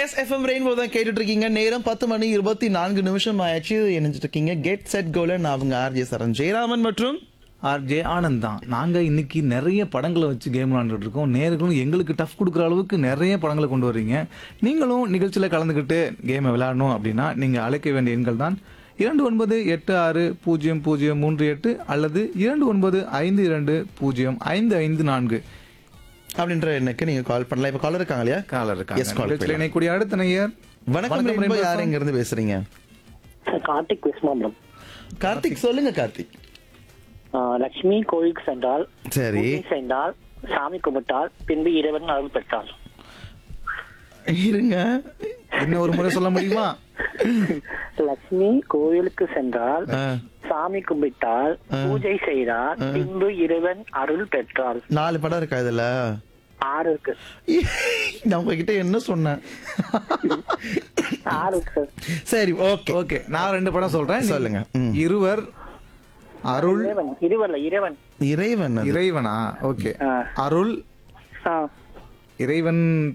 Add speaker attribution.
Speaker 1: S FM rainbow தான் கேட்டுட்டு இருக்கீங்க நேரம் பத்து மணி இருபத்தி நான்கு நிமிஷம் ஆயிடுச்சு இணைஞ்சிட்டு இருக்கீங்க கெட் செட் கோலன் அவங்க ஆர்ஜே சரண் ஜெயராமன் மற்றும்
Speaker 2: ஆர்ஜே ஆனந்த் தான் நாங்கள் இன்னைக்கு நிறைய படங்களை வச்சு கேம் விளாண்டுட்டு இருக்கோம் நேர்களும் எங்களுக்கு டஃப் கொடுக்குற அளவுக்கு நிறைய படங்களை கொண்டு வர்றீங்க நீங்களும் நிகழ்ச்சியில் கலந்துக்கிட்டு கேமை விளையாடணும் அப்படின்னா நீங்கள் அழைக்க வேண்டிய எண்கள் தான் இரண்டு ஒன்பது எட்டு ஆறு பூஜ்ஜியம் பூஜ்ஜியம் மூன்று எட்டு அல்லது இரண்டு ஒன்பது ஐந்து இரண்டு பூஜ்ஜியம் ஐந்து ஐந்து நான்கு
Speaker 1: அப்படின்ற எனக்கு நீங்க கால் பண்ணலாம் இப்ப காலர் இருக்காங்க இல்லையா
Speaker 2: காலர்
Speaker 1: Yes,
Speaker 2: இருக்காங்க
Speaker 1: call
Speaker 2: நிகழ்ச்சியில் இணையக்கூடிய அடுத்த நேயர்
Speaker 1: வணக்கம் ரெயின்போ யார் எங்க இருந்து பேசுறீங்க
Speaker 3: சார் கார்த்திக் விஸ்மாம்பலம்
Speaker 1: கார்த்திக் சொல்லுங்க கார்த்திக்
Speaker 3: லட்சுமி கோயிலுக்கு சென்றால்
Speaker 1: சரி
Speaker 3: பூஜை செய்தால் சாமி கும்பிட்டால் பின்பு இறைவன் அருள் பெற்றால்
Speaker 1: இருங்க
Speaker 2: இன்னும் ஒரு முறை சொல்ல முடியுமா
Speaker 3: லட்சுமி கோயிலுக்கு சென்றால்
Speaker 1: ஆ,
Speaker 3: சாமி கும்பிட்டால் பூஜை செய்தால் பின்பு இறைவன் அருள் பெற்றால்
Speaker 1: நாலு படம் இருக்கா இதுல
Speaker 3: ஆறு இருக்கு
Speaker 1: நான் உங்ககிட்ட என்ன சொன்னேன்
Speaker 3: ஆறு இருக்கு சார்
Speaker 1: சரி ஓகே
Speaker 2: ஓகே நான் ரெண்டு படம் சொல்றேன் நீ-
Speaker 1: சொல்லுங்க. ம்.
Speaker 2: இருவர் அருள்
Speaker 3: இறைவன் இருவர்ல இறைவன்
Speaker 1: இறைவன் அது.
Speaker 2: இறைவனா ஓகே
Speaker 3: ஆ.
Speaker 2: அருள்
Speaker 3: ஆ,
Speaker 2: இறைவன்